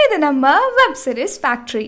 இது நம்ம web series factory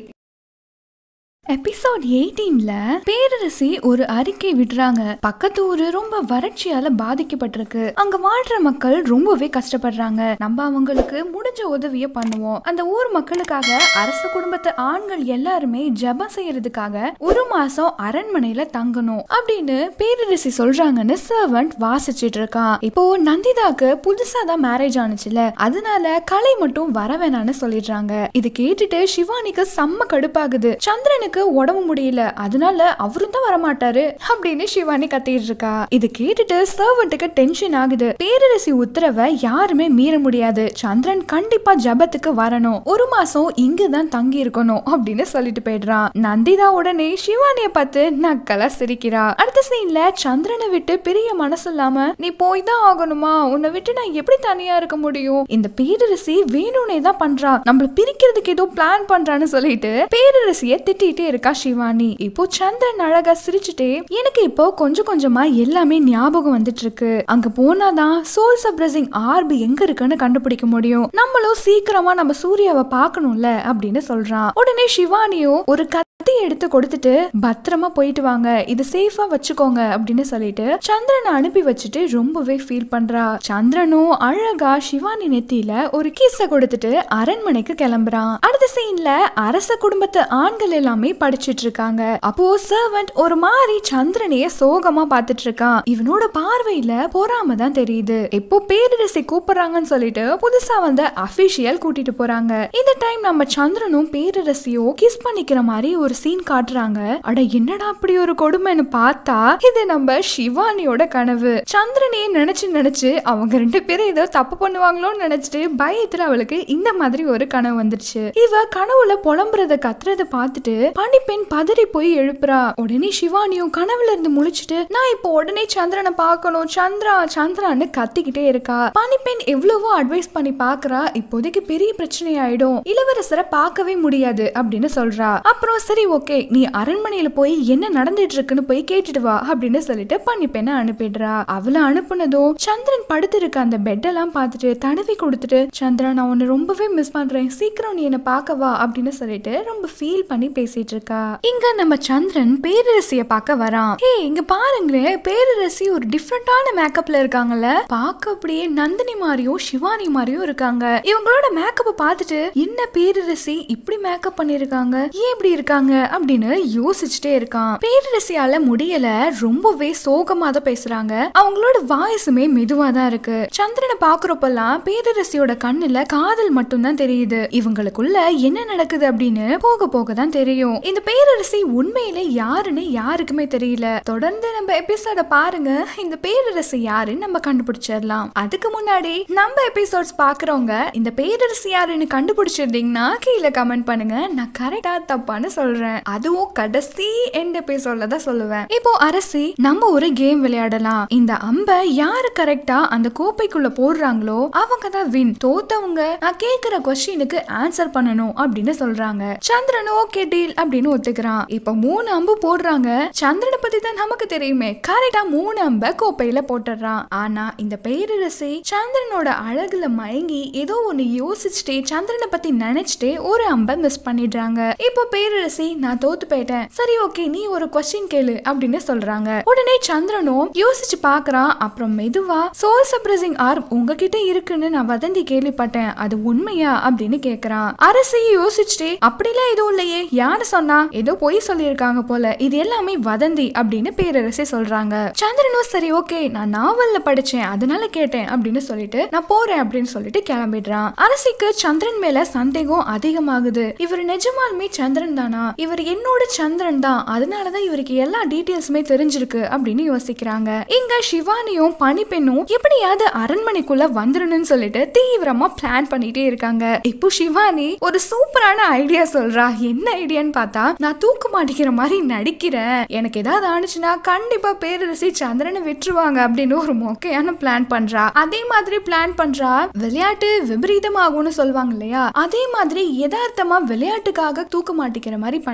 episode எயிட்டீன்ல பேரரசி ஒரு அறிக்கை விடுறாங்க பக்கத்து ஊரு ரொம்ப வறட்சியால பாதிக்கப்பட்டிருக்கு அங்க வாழ்ற மக்கள் ரொம்பவே கஷ்டப்படுறாங்க நம்ம அவங்களுக்கு முடிஞ்ச உதவிய பண்ணுவோம் அந்த ஊர் மக்களுக்காக அரச குடும்பத்து ஆண்கள் எல்லாருமே ஜெபம் செய்யறதுக்காக ஒரு மாசம் அரண்மனையில தங்கணும் அப்படின்னு பேரரசி சொல்றாங்கன்னு சர்வன்ட் வாசிச்சிட்டு இருக்கான் இப்போ நந்திதாக்கு புதுசா தான் மேரேஜ் ஆனுச்சுல அதனால கலை மட்டும் வர வேணாம்னு சொல்லிடுறாங்க இது கேட்டுட்டு சிவானிக்கு செம்ம கடுப்பாகுது சந்திரனுக்கு உடம்பு முடியல அதனால அவரும் தான் வரமாட்டாரு அப்படின்னு சிவானி கத்திட்டு இருக்கா இது கேட்டுட்டு சர்வெண்ட்டுக்கு டென்ஷன் ஆகுது பேரரசி உத்தரவை யாருமே மீற முடியாது சந்திரன் கண்டிப்பா ஜபத்துக்கு வரணும் ஒரு மாசம் இங்க தான் தங்கி இருக்கணும் அப்படின்னு சொல்லிட்டு போயிடுறான் நந்திதா உடனே சிவானிய பார்த்து நக்கலா சிரிக்கிறா அடுத்த சீன்ல சந்திரனை விட்டு பிரிய மனசு இல்லாம நீ போய் தான் ஆகணுமா உன்னை விட்டு நான் எப்படி தனியா இருக்க முடியும் இந்த பேரரசி வேணும்னே தான் பண்றா நம்மள பிரிக்கிறதுக்கு ஏதோ பிளான் பண்றான்னு சொல்லிட்டு பேரரசிய திட்டிட்டே இருக்கா சிவானி இப்போ சந்திரன் அழகா சிரிச்சுட்டே எனக்கு இப்போ கொஞ்சம் கொஞ்சமா எல்லாமே ஞாபகம் வந்துட்டு இருக்கு அங்க போனாதான் சோல் சப்ரசிங் ஆர்பி எங்க இருக்குன்னு கண்டுபிடிக்க முடியும் நம்மளும் சீக்கிரமா நம்ம சூர்யாவை பார்க்கணும்ல அப்படின்னு சொல்றான் உடனே சிவானியும் ஒரு கத்தி எடுத்து கொடுத்துட்டு பத்திரமா போயிட்டு வாங்க இது சேஃபா வச்சுக்கோங்க அப்படின்னு சொல்லிட்டு சந்திரனை அனுப்பி வச்சுட்டு ரொம்பவே ஃபீல் பண்றா சந்திரனும் அழகா சிவானி நெத்தியில ஒரு கிஸ்ஸ கொடுத்துட்டு அரண்மனைக்கு கிளம்புறான் அடுத்த சீன்ல அரச குடும்பத்து ஆண்கள் எல்லாமே படிச்சிட்டு இருக்காங்க அப்போ சர்வன்ட் ஒரு மாதிரி சந்திரனைய சோகமா பார்த்துட்டு இருக்கான் இவனோட பார்வையில பொறாம தான் தெரியுது இப்போ பேரரசி கூப்பிடுறாங்கன்னு சொல்லிட்டு புதுசா வந்த அபிஷியல் கூட்டிட்டு போறாங்க இந்த டைம் நம்ம சந்திரனும் பேரரசியோ கிஸ் பண்ணிக்கிற மாதிரி ஒரு சீன் காட்டுறாங்க அட என்னடா அப்படி ஒரு கொடுமைன்னு பார்த்தா இது நம்ம சிவானியோட கனவு சந்திரனையே நினைச்சு நினைச்சு அவங்க ரெண்டு பேரும் ஏதோ தப்பு பண்ணுவாங்களோன்னு நினைச்சிட்டு பயத்துல அவளுக்கு இந்த மாதிரி ஒரு கனவு வந்துருச்சு இவ கனவுல புலம்புறத கத்துறத பார்த்துட்டு பனிப்பெண் பதறி போய் எழுப்புறா உடனே சிவானியும் கனவுல இருந்து முழிச்சிட்டு நான் இப்போ உடனே சந்திரனை பார்க்கணும் சந்திரா சந்திரான்னு கத்திக்கிட்டே இருக்கா பனிப்பெண் எவ்வளவோ அட்வைஸ் பண்ணி பாக்குறா இப்போதைக்கு பெரிய பிரச்சனை ஆயிடும் இளவரசரை பார்க்கவே முடியாது அப்படின்னு சொல்றா அப்புறம் சரி ஓகே நீ அரண்மனையில போய் என்ன நடந்துட்டு இருக்குன்னு போய் கேட்டுட்டு வா அப்படின்னு சொல்லிட்டு பனிப்பெண்ணை அனுப்பிடுறா அவளை அனுப்புனதும் சந்திரன் படுத்திருக்க அந்த பெட்டெல்லாம் பார்த்துட்டு தடவி கொடுத்துட்டு சந்திரா நான் உன்னை ரொம்பவே மிஸ் பண்றேன் சீக்கிரம் நீ என்ன பார்க்க வா அப்படின்னு சொல்லிட்டு ரொம்ப ஃபீல் பண்ணி பேசிட்டு இருக்கா இங்க நம்ம சந்திரன் பேரரசிய பார்க்க வரான் ஹே இங்க பாருங்களேன் பேரரசி ஒரு டிஃப்ரெண்டான மேக்கப்ல இருக்காங்கல்ல பார்க்க அப்படியே நந்தினி மாதிரியும் சிவானி மாதிரியும் இருக்காங்க இவங்களோட மேக்கப்பை பார்த்துட்டு என்ன பேரரசி இப்படி மேக்கப் பண்ணிருக்காங்க ஏன் இப்படி இருக்காங்க அப்படின்னு யோசிச்சுட்டே இருக்கான் பேரரசியால முடியல ரொம்பவே சோகமா தான் பேசுறாங்க அவங்களோட வாய்ஸுமே மெதுவா தான் இருக்கு சந்திரனை பாக்குறப்பெல்லாம் பேரரசியோட கண்ணுல காதல் மட்டும்தான் தெரியுது இவங்களுக்குள்ள என்ன நடக்குது அப்படின்னு போக போக தான் தெரியும் இந்த பேரரசி உண்மையிலே யாருன்னு யாருக்குமே தெரியல தொடர்ந்து நம்ம எபிசோட பாருங்க இந்த பேரரசி யாருன்னு நம்ம கண்டுபிடிச்சிடலாம் அதுக்கு முன்னாடி நம்ம எபிசோட்ஸ் பாக்குறவங்க இந்த பேரரசி யாருன்னு கண்டுபிடிச்சிருந்தீங்கன்னா கீழே கமெண்ட் பண்ணுங்க நான் கரெக்டா தப்பான்னு சொல்றேன் அதுவும் கடைசி எண்ட் எபிசோட்ல தான் சொல்லுவேன் இப்போ அரசி நம்ம ஒரு கேம் விளையாடலாம் இந்த அம்பை யாரு கரெக்டா அந்த கோப்பைக்குள்ள போடுறாங்களோ அவங்க தான் வின் தோத்தவங்க நான் கேக்குற கொஸ்டினுக்கு ஆன்சர் பண்ணணும் அப்படின்னு சொல்றாங்க சந்திரன் ஓகே டீல் அப்படின்னு ஒத்துக்கிறான் இப்போ மூணு அம்பு போடுறாங்க சந்திரனை பத்தி தான் நமக்கு தெரியுமே கரெக்டா மூணு அம்பை கோப்பையில போட்டுடுறான் ஆனா இந்த பேரரசி சந்திரனோட அழகுல மயங்கி ஏதோ ஒன்னு யோசிச்சுட்டே சந்திரனை பத்தி நினைச்சிட்டே ஒரு அம்பை மிஸ் பண்ணிடுறாங்க இப்போ பேரரசி நான் தோத்து போயிட்டேன் சரி ஓகே நீ ஒரு கொஸ்டின் கேளு அப்படின்னு சொல்றாங்க உடனே சந்திரனும் யோசிச்சு பாக்குறான் அப்புறம் மெதுவா சோல் சப்ரசிங் ஆர்ம் உங்ககிட்ட இருக்குன்னு நான் வதந்தி கேள்விப்பட்டேன் அது உண்மையா அப்படின்னு கேக்குறான் அரசி யோசிச்சுட்டே அப்படிலாம் எதுவும் இல்லையே யாரு சொன்னா ஏதோ பொய் சொல்லியிருக்காங்க போல இது எல்லாமே வதந்தி அப்படின்னு பேரரசி சொல்றாங்க சந்திரனும் சரி ஓகே நான் நாவல்ல படிச்சேன் அதனால கேட்டேன் அப்படின்னு சொல்லிட்டு நான் போறேன் அப்படின்னு சொல்லிட்டு கிளம்பிடுறான் அரசிக்கு சந்திரன் மேல சந்தேகம் அதிகமாகுது இவர் நிஜமாலுமே சந்திரன் தானா இவர் என்னோட சந்திரன் தான் அதனாலதான் இவருக்கு எல்லா டீட்டெயில்ஸுமே தெரிஞ்சிருக்கு அப்படின்னு யோசிக்கிறாங்க இங்க சிவானியும் பனிப்பெண்ணும் எப்படியாவது அரண்மனைக்குள்ள வந்துடணும்னு சொல்லிட்டு தீவிரமா பிளான் பண்ணிட்டே இருக்காங்க இப்போ சிவானி ஒரு சூப்பரான ஐடியா சொல்றா என்ன ஐடியான்னு பார்த்தா நான் தூக்க மாட்டேங்கிற மாதிரி நடிக்கிறேன் எனக்கு ஏதாவது ஆனிச்சுன்னா கண்டிப்பா பேரரசி சந்திரனை விட்டுருவாங்க அப்படின்னு ஒரு மொக்கையான பிளான் பண்றா அதே மாதிரி பிளான் பண்றா விளையாட்டு விபரீதமாகும்னு சொல்லுவாங்க இல்லையா அதே மாதிரி யதார்த்தமா விளையாட்டுக்காக தூக்க மாட்டிக்கிற மாதிரி பண்றா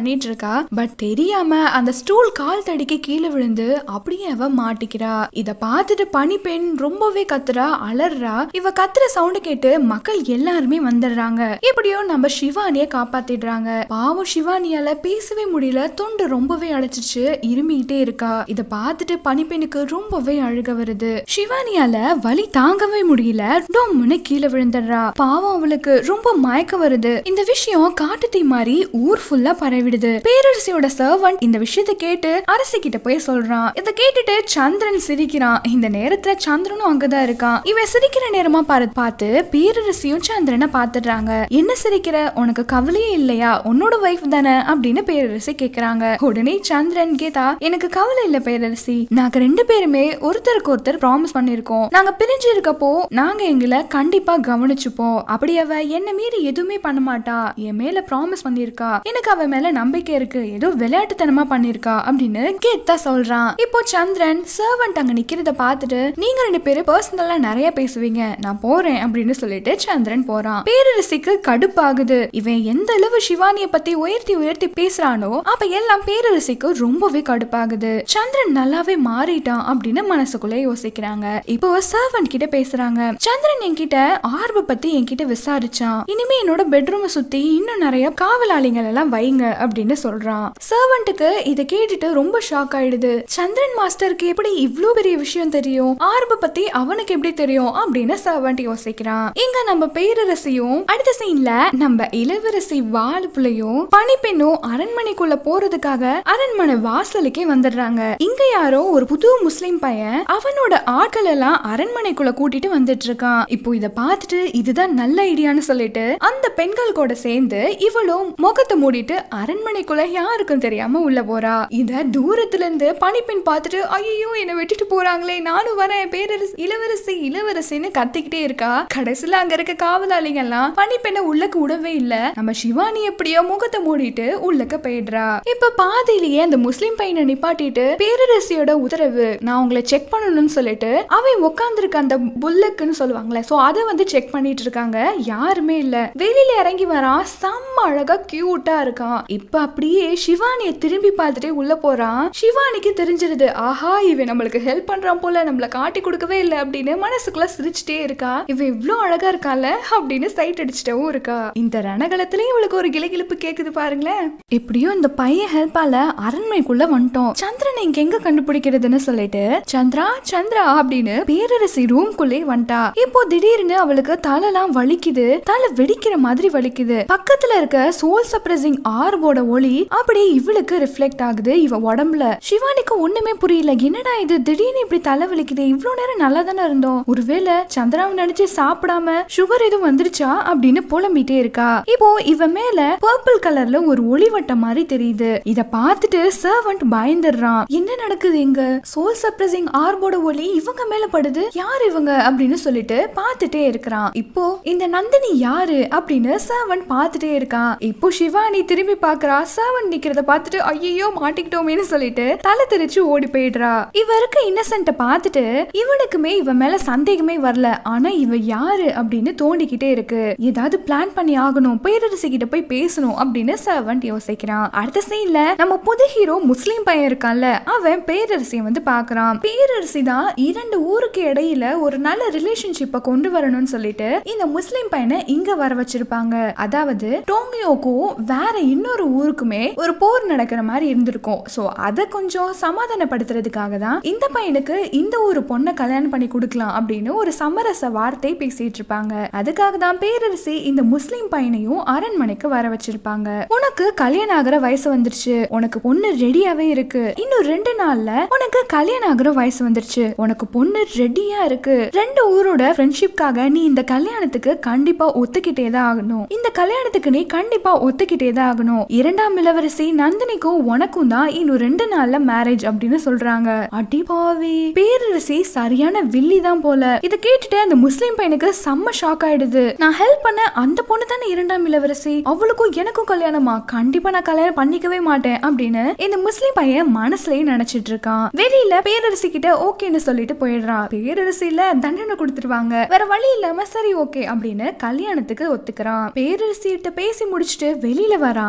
பண்ணிட்டு இருக்கா பட் தெரியாம அந்த ஸ்டூல் கால் தடிக்கு கீழே விழுந்து அப்படியே அவ மாட்டிக்கிறா இத பார்த்துட்டு பனிப்பெண் ரொம்பவே கத்துறா அலறா இவ கத்துற சவுண்ட் கேட்டு மக்கள் எல்லாருமே வந்துடுறாங்க எப்படியோ நம்ம சிவானிய காப்பாத்திடுறாங்க பாவம் சிவானியால பேசவே முடியல தொண்டை ரொம்பவே அடைச்சிச்சு இருமிக்கிட்டே இருக்கா இத பார்த்துட்டு பனிப்பெண்ணுக்கு ரொம்பவே அழுக வருது சிவானியால வலி தாங்கவே முடியல டொம்முன்னு கீழே விழுந்துடுறா பாவம் அவளுக்கு ரொம்ப மயக்கம் வருது இந்த விஷயம் காட்டு தீ மாதிரி ஊர் ஃபுல்லா பரவிடுது பேரரசியோட சர்வன்ட் இந்த விஷயத்தை கேட்டு அரசி கிட்ட போய் சொல்றான் இத கேட்டுட்டு சந்திரன் சிரிக்கிறான் இந்த நேரத்துல சந்திரனும் அங்கதான் இருக்கான் இவன் சிரிக்கிற நேரமா பாரு பார்த்து பேரரசியும் சந்திரனை பாத்துடுறாங்க என்ன சிரிக்கிற உனக்கு கவலையே இல்லையா உன்னோட வைஃப் தானே அப்படின்னு பேரரசி கேக்குறாங்க உடனே சந்திரன் கேட்டா எனக்கு கவலை இல்ல பேரரசி நாங்க ரெண்டு பேருமே ஒருத்தருக்கு ஒருத்தர் ப்ராமிஸ் பண்ணிருக்கோம் நாங்க பிரிஞ்சு இருக்கப்போ நாங்க எங்களை கண்டிப்பா கவனிச்சுப்போம் அப்படி அவ என்ன மீறி எதுவுமே பண்ண மாட்டா என் மேல ப்ராமிஸ் பண்ணிருக்கா எனக்கு அவ மேல நம்பிக்கை இருக்கு ஏதோ விளையாட்டுத்தனமா பண்ணிருக்கா அப்படின்னு கேத்தா சொல்றான் இப்போ சந்திரன் சர்வன்ட் அங்க நிக்கிறத பார்த்துட்டு நீங்க ரெண்டு பேரும் பர்சனலா நிறைய பேசுவீங்க நான் போறேன் அப்படின்னு சொல்லிட்டு சந்திரன் போறான் பேரரசிக்கு கடுப்பாகுது இவன் எந்த அளவு சிவானிய பத்தி உயர்த்தி உயர்த்தி பேசுறானோ அப்ப எல்லாம் பேரரசிக்கு ரொம்பவே கடுப்பாகுது சந்திரன் நல்லாவே மாறிட்டான் அப்படின்னு மனசுக்குள்ளே யோசிக்கிறாங்க இப்போ சர்வன்ட் கிட்ட பேசுறாங்க சந்திரன் என்கிட்ட ஆர்வ பத்தி என்கிட்ட விசாரிச்சான் இனிமே என்னோட பெட்ரூமை சுத்தி இன்னும் நிறைய காவலாளிகள் எல்லாம் வைங்க அப்படின்னு சொல்றான் சர்வன்ட்டுக்கு இதை கேட்டுட்டு ரொம்ப ஷாக் ஆயிடுது சந்திரன் மாஸ்டருக்கு எப்படி இவ்ளோ பெரிய விஷயம் தெரியும் ஆர்வ பத்தி அவனுக்கு எப்படி தெரியும் அப்படின்னு சர்வன்ட் யோசிக்கிறான் இங்க நம்ம பேரரசியும் அடுத்த சீன்ல நம்ம இளவரசி வாழுப்புலையும் பனிப்பெண்ணும் அரண்மனைக்குள்ள போறதுக்காக அரண்மனை வாசலுக்கே வந்துடுறாங்க இங்க யாரோ ஒரு புது முஸ்லிம் பையன் அவனோட ஆட்கள் எல்லாம் அரண்மனைக்குள்ள கூட்டிட்டு வந்துட்டு இருக்கான் இப்போ இத பார்த்துட்டு இதுதான் நல்ல ஐடியான்னு சொல்லிட்டு அந்த பெண்கள் கூட சேர்ந்து இவளும் முகத்தை மூடிட்டு அரண்மனைக்குள்ள யாருக்கும் தெரியாம உள்ள போறா இத தூரத்துல இருந்து பனிப்பெண் பார்த்துட்டு ஐயோ என்னை விட்டுட்டு போறாங்களே நானும் வரேன் பேரரசி இளவரசி இளவரசின்னு கத்திக்கிட்டே இருக்கா கடைசியில அங்க இருக்க காவலாளிங்க எல்லாம் பனிப்பெண்ணை உள்ளக்கு விடவே இல்ல நம்ம சிவானி எப்படியோ முகத்தை மூடிட்டு உள்ளக்க போயிடுறா இப்ப பாதியிலேயே அந்த முஸ்லிம் பையனை நிப்பாட்டிட்டு பேரரசியோட உத்தரவு நான் உங்களை செக் பண்ணணும்னு சொல்லிட்டு அவன் உட்காந்துருக்க அந்த புல்லக்குன்னு சொல்லுவாங்களே சோ அதை வந்து செக் பண்ணிட்டு இருக்காங்க யாருமே இல்ல வெளியில இறங்கி வரான் செம்ம அழகா கியூட்டா இருக்கான் இப்ப அப்படியே சிவானிய திரும்பி பார்த்துட்டே உள்ள போறான் சிவானிக்கு தெரிஞ்சிருது ஆஹா இவன் நம்மளுக்கு ஹெல்ப் பண்றான் போல நம்மள காட்டி கொடுக்கவே இல்லை அப்படின்னு மனசுக்குள்ள சிரிச்சுட்டே இருக்கா இவன் இவ்ளோ அழகா இருக்கால அப்படின்னு சைட் அடிச்சிட்டவும் இருக்கா இந்த ரணகலத்திலயும் இவளுக்கு ஒரு கிளகிழப்பு கேக்குது பாருங்களேன் எப்படியோ இந்த பையன் ஹெல்ப்பால அரண்மனைக்குள்ள வந்துட்டோம் சந்திரனை இங்க எங்க கண்டுபிடிக்கிறதுன்னு சொல்லிட்டு சந்திரா சந்திரா அப்படின்னு பேரரசி ரூம்குள்ளே வந்துட்டா இப்போ திடீர்னு அவளுக்கு தலைலாம் வலிக்குது தலை வெடிக்கிற மாதிரி வலிக்குது பக்கத்துல இருக்க சோல் சப்ரசிங் ஆர்போட ஒளி அப்படியே இவளுக்கு ரிஃப்ளெக்ட் ஆகுது இவ உடம்புல சிவானிக்கு ஒண்ணுமே புரியல என்னடா இது திடீர்னு இப்படி தலை வலிக்குது இவ்வளவு நேரம் நல்லா தானே இருந்தோம் ஒருவேளை சந்திராவை நினைச்சு சாப்பிடாம சுகர் எதுவும் வந்துருச்சா அப்படின்னு புலம்பிட்டே இருக்கா இப்போ இவ மேல பர்பிள் கலர்ல ஒரு ஒளிவட்டம் மாதிரி தெரியுது இத பார்த்துட்டு சர்வன்ட் பயந்துடுறான் என்ன நடக்குது எங்க சோல் சப்ரசிங் ஆர்போட ஒளி இவங்க மேல படுது யார் இவங்க அப்படின்னு சொல்லிட்டு பார்த்துட்டே இருக்கிறான் இப்போ இந்த நந்தினி யாரு அப்படின்னு சர்வன்ட் பார்த்துட்டே இருக்கான் இப்போ சிவானி திரும்பி பாக்குறா சர்வன்ட் நிக்கிறத பார்த்துட்டு ஐயோ மாட்டிக்கிட்டோமேன்னு சொல்லிட்டு தலை தெரிச்சு ஓடி போயிடுறா இவ இருக்க இன்னசென்ட்ட பார்த்துட்டு இவனுக்குமே இவ மேல சந்தேகமே வரல ஆனா இவ யாரு அப்படின்னு தோண்டிக்கிட்டே இருக்கு ஏதாவது பிளான் பண்ணி ஆகணும் பேரரசி கிட்ட போய் பேசணும் அப்படின்னு சர்வன்ட் யோசிக்கிறான் அடுத்த சீன்ல நம்ம புது ஹீரோ முஸ்லீம் பையன் இருக்கான்ல அவன் பேரரசியை வந்து பாக்குறான் பேரரசி தான் இரண்டு ஊருக்கு இடையில ஒரு நல்ல ரிலேஷன்ஷிப்பை கொண்டு வரணும்னு சொல்லிட்டு இந்த முஸ்லீம் பையனை இங்க வர வச்சிருப்பாங்க அதாவது டோங்கியோக்கும் வேற இன்னொரு ஊருக்குமே ஒரு போர் நடக்கிற மாதிரி இருந்திருக்கும் சோ அதை கொஞ்சம் சமாதானப்படுத்துறதுக்காக தான் இந்த பையனுக்கு இந்த ஒரு பொண்ணை கல்யாணம் பண்ணி கொடுக்கலாம் அப்படின்னு ஒரு சமரச வார்த்தை பேசிட்டு இருப்பாங்க அதுக்காக தான் பேரரசி இந்த முஸ்லீம் பையனையும் அரண்மனைக்கு வர வச்சிருப்பாங்க உனக்கு கல்யாணம் ஆகிற வயசு வந்துருச்சு உனக்கு பொண்ணு ரெடியாவே இருக்கு இன்னும் ரெண்டு நாள்ல உனக்கு கல்யாணம் ஆகிற வயசு வந்துருச்சு உனக்கு பொண்ணு ரெடியா இருக்கு ரெண்டு ஊரோட ஃப்ரெண்ட்ஷிப்காக நீ இந்த கல்யாணத்துக்கு கண்டிப்பா ஒத்துக்கிட்டே தான் ஆகணும் இந்த கல்யாணத்துக்கு நீ கண்டிப்பா ஒத்துக்கிட்டே தான் ஆகணும் இரண்டாம் இளவரசி நந்தினிக்கும் உனக்கும் தான் இன்னும் ரெண்டு நாள்ல மேரேஜ் அப்படின்னு சொல்றாங்க அடிபாவி பேரரசி சரியான வில்லி தான் போல இத கேட்டுட்டு அந்த முஸ்லீம் பையனுக்கு செம்ம ஷாக் ஆயிடுது நான் ஹெல்ப் பண்ண அந்த பொண்ணு தானே இரண்டாம் இளவரசி அவளுக்கும் எனக்கும் கல்யாணமா கண்டிப்பா நான் கல்யாணம் பண்ணிக்கவே மாட்டேன் அப்படின்னு இந்த முஸ்லீம் பையன் மனசுலயே நினைச்சிட்டு இருக்கான் வெளியில பேரரசி கிட்ட ஓகேன்னு சொல்லிட்டு போயிடுறான் பேரரசியில தண்டனை கொடுத்துருவாங்க வேற வழி இல்லாம சரி ஓகே அப்படின்னு கல்யாணத்துக்கு ஒத்துக்கிறான் பேரரசி கிட்ட பேசி முடிச்சுட்டு வெளியில வரான் இங்க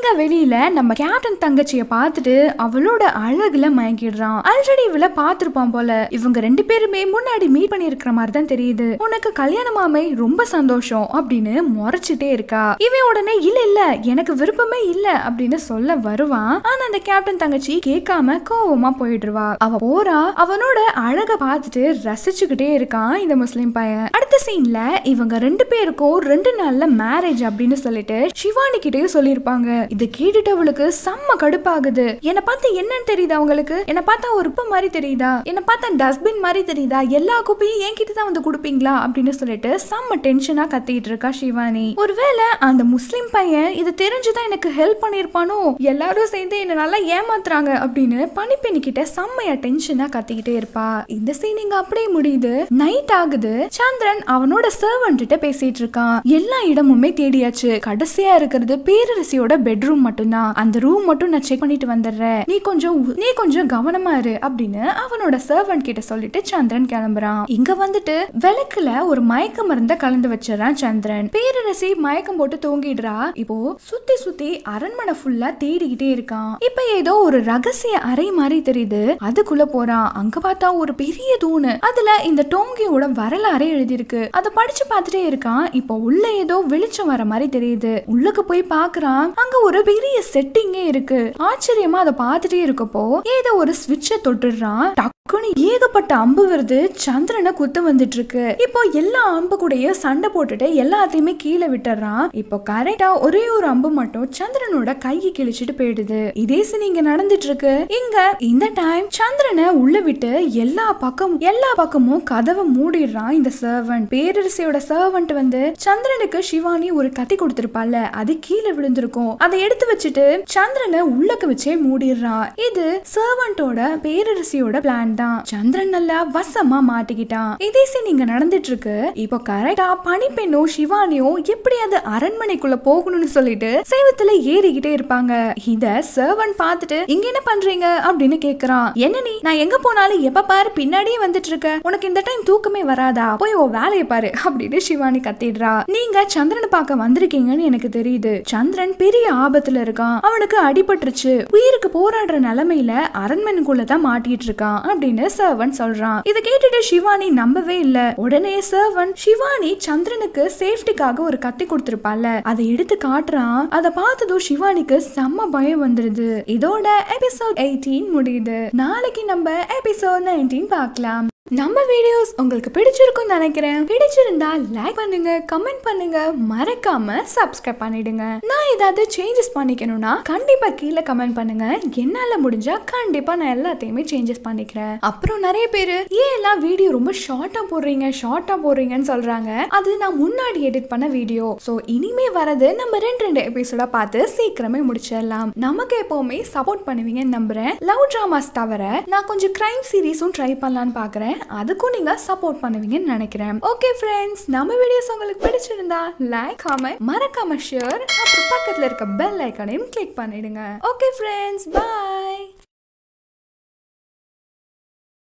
இங்க வெளியில நம்ம கேப்டன் தங்கச்சிய பார்த்துட்டு அவளோட அழகுல மயங்கிடுறான் ஆல்ரெடி இவள பார்த்திருப்பான் போல இவங்க ரெண்டு பேருமே முன்னாடி மீட் பண்ணிருக்கிற மாதிரி தான் தெரியுது உனக்கு கல்யாணமாமே ரொம்ப சந்தோஷம் அப்படின்னு முறைச்சிட்டே இருக்கா இவன் உடனே இல்ல இல்ல எனக்கு விருப்பமே இல்ல அப்படின்னு சொல்ல வருவான் ஆனா அந்த கேப்டன் தங்கச்சி கேட்காம கோவமா போயிடுவா அவ போறா அவனோட அழக பார்த்துட்டு ரசிச்சுக்கிட்டே இருக்கான் இந்த முஸ்லிம் பையன் அடுத்த சீன்ல இவங்க ரெண்டு பேருக்கும் ரெண்டு நாள்ல மேரேஜ் அப்படின்னு சொல்லிட்டு சிவானி கிட்டயும் சொல்லியிருப்பாங்க இதை கேட்டுட்டு அவளுக்கு செம்ம கடுப்பாகுது என்னை பார்த்து என்னன்னு தெரியுதா உங்களுக்கு என்னை பார்த்தா ஒரு உப்பு மாதிரி தெரியுதா என்னை பார்த்தா டஸ்ட்பின் மாதிரி தெரியுதா எல்லா குப்பையும் என்கிட்ட தான் வந்து கொடுப்பீங்களா அப்படின்னு சொல்லிட்டு செம்ம டென்ஷனா கத்திட்டு இருக்கா சிவானி ஒருவேளை அந்த முஸ்லிம் பையன் இது தெரிஞ்சுதான் எனக்கு ஹெல்ப் பண்ணிருப்பானோ எல்லாரும் சேர்ந்து என்ன நல்லா ஏமாத்துறாங்க அப்படின்னு பனிப்பெண்ணி கிட்ட செம்மையா டென்ஷனா கத்திக்கிட்டே இருப்பா இந்த சீன் இங்க அப்படியே முடியுது நைட் ஆகுது சந்திரன் அவனோட சர்வன்ட் கிட்ட பேசிட்டு இருக்கான் எல்லா இடமுமே தேடியாச்சு கடைசியா இருக்கிறது பேரரசியோட பெட்ரூம் மட்டும்தான் அந்த ரூம் மட்டும் நான் செக் பண்ணிட்டு வந்துடுறேன் நீ கொஞ்சம் உ- நீ கொஞ்சம் கவனமா இரு அப்படின்னு அவனோட சர்வன்ட் கிட்ட சொல்லிட்டு சந்திரன் கிளம்புறான் இங்க வந்துட்டு விளக்குல ஒரு மயக்க மருந்த கலந்து வச்சிடறான் சந்திரன் பேரரசி மயக்கம் போட்டு தூங்கிடுறா இப்போ சுத்தி சுத்தி அரண்மனை ஃபுல்லா தேடிக்கிட்டே இருக்கான் இப்ப ஏதோ ஒரு ரகசிய அறை மாதிரி தெரியுது அதுக்குள்ள போறான் அங்க பார்த்தா ஒரு பெரிய தூணு அதுல இந்த டோங்கியோட வரலாறே எழுதியிருக்கு அதை படிச்சு பார்த்துட்டே இருக்கான் இப்போ உள்ள ஏதோ வெளிச்சம் வர மாதிரி தெரியுது உள்ளுக்கு போய் பார்க்கறான் அங்க ஒரு பெரிய செட்டிங்கே இருக்கு ஆச்சரியமா அதை பார்த்துட்டே இருக்கப்போ ஏதோ ஒரு ஸ்விட்சை தொட்டுடுறான் டக்குன்னு ஏகப்பட்ட அம்பு வருது சந்திரனை குத்து வந்துட்டு இருக்கு இப்போ எல்லா அம்பு கூடயும் சண்டை போட்டுட்டு எல்லாத்தையுமே கீழே விட்டுறான் இப்போ கரெக்டா ஒரே ஒரு அம்பு மட்டும் சந்திரனோட கையை கிழிச்சிட்டு போயிடுது இதே சீன் இங்க நடந்துட்டு இருக்கு இங்க இந்த டைம் சந்திரனை உள்ள விட்டு எல்லா பக்கம் எல்லா பக்கமும் கதவை மூடிடுறான் இந்த சர்வன்ட் பேரரசியோட சர்வன்ட் வந்து சந்திரனுக்கு சிவானி ஒரு கத்தி கொடுத்திருப்பால அது கீழே விழுந்திருக்கும் அதை எடுத்து வச்சுட்டு சந்திரனை உள்ளக்க வச்சே மூடிடுறான் இது சர்வன்ட்டோட பேரரசியோட பிளான் தான் சந்திரன் நல்லா வசமா மாட்டிக்கிட்டான் இதே சீன் இங்க நடந்துட்டு இருக்கு இப்போ கரெக்டா பனிப்பெண்ணும் சிவானியும் எப்படி அது அரண்மனைக்குள்ள போகணும்னு சொல்லிட்டு சேவத்துல ஏறிக்கிட்டே இருப்பாங்க இத சர்வன் பார்த்துட்டு இங்க என்ன பண்றீங்க அப்படின்னு கேக்குறான் என்ன நீ நான் எங்க போனாலும் எப்ப பாரு பின்னாடியே வந்துட்டு இருக்க உனக்கு இந்த டைம் தூக்கமே வராதா போய் உன் வேலையை பாரு அப்படின்னு சிவானி கத்திடுறா நீங்க சந்திரனை பார்க்க வந்திருக்கீங்கன்னு எனக்கு தெரியுது சந்திரன் பெரிய ஆபத்துல இருக்கான் அவனுக்கு அடிபட்டுருச்சு உயிருக்கு போராடுற நிலைமையில அரண்மனைக்குள்ள தான் மாட்டிட்டு இருக்கான் அப்படின்னு சர்வன் சொல்றான் இதை கேட்டுட்டு சிவானி நம்பவே இல்ல உடனே சர்வன் சிவானி சந்திரனுக்கு சேஃப்டிக்காக ஒரு கத்தி கொடுத்திருப்பால அதை எடுத்து காட்டுறான் அதை பார்த்ததும் சிவானிக்கு செம்ம பயம் வந்துருது இதோட எபிசோட் 18 முடியுது நாளைக்கு நம்ம எபிசோட் 19 பார்க்கலாம் நம்ம வீடியோஸ் உங்களுக்கு பிடிச்சிருக்கும்னு நினைக்கிறேன் பிடிச்சிருந்தா லைக் பண்ணுங்க கமெண்ட் பண்ணுங்க மறக்காம சப்ஸ்கிரைப் பண்ணிடுங்க நான் ஏதாவது சேஞ்சஸ் பண்ணிக்கணும்னா கண்டிப்பா கீழே கமெண்ட் பண்ணுங்க என்னால முடிஞ்சா கண்டிப்பா நான் எல்லாத்தையுமே சேஞ்சஸ் பண்ணிக்கிறேன் அப்புறம் நிறைய பேர் ஏன் எல்லாம் வீடியோ ரொம்ப ஷார்ட்டா போடுறீங்க ஷார்ட்டா போடுறீங்கன்னு சொல்றாங்க அது நான் முன்னாடி எடிட் பண்ண வீடியோ ஸோ இனிமே வரது நம்ம ரெண்டு ரெண்டு எபிசோட பார்த்து சீக்கிரமே முடிச்சிடலாம் நமக்கு எப்பவுமே சப்போர்ட் பண்ணுவீங்கன்னு நம்புறேன் லவ் ட்ராமாஸ் தவிர நான் கொஞ்சம் கிரைம் சீரிஸும் ட்ரை பண்ணலான்னு பார்க்குறேன் அதுக்கும் நீங்க சப்போர்ட் பண்ணுவீங்கன்னு நினைக்கிறேன் ஓகே ஃப்ரெண்ட்ஸ் நம்ம வீடியோஸ் உங்களுக்கு பிடிச்சிருந்தா லைக் காமெண்ட் மறக்காம ஷேர் அப்புறம் பக்கத்துல இருக்க பெல் ஐக்கானையும் கிளிக் பண்ணிடுங்க ஓகே ஃப்ரெண்ட்ஸ் பை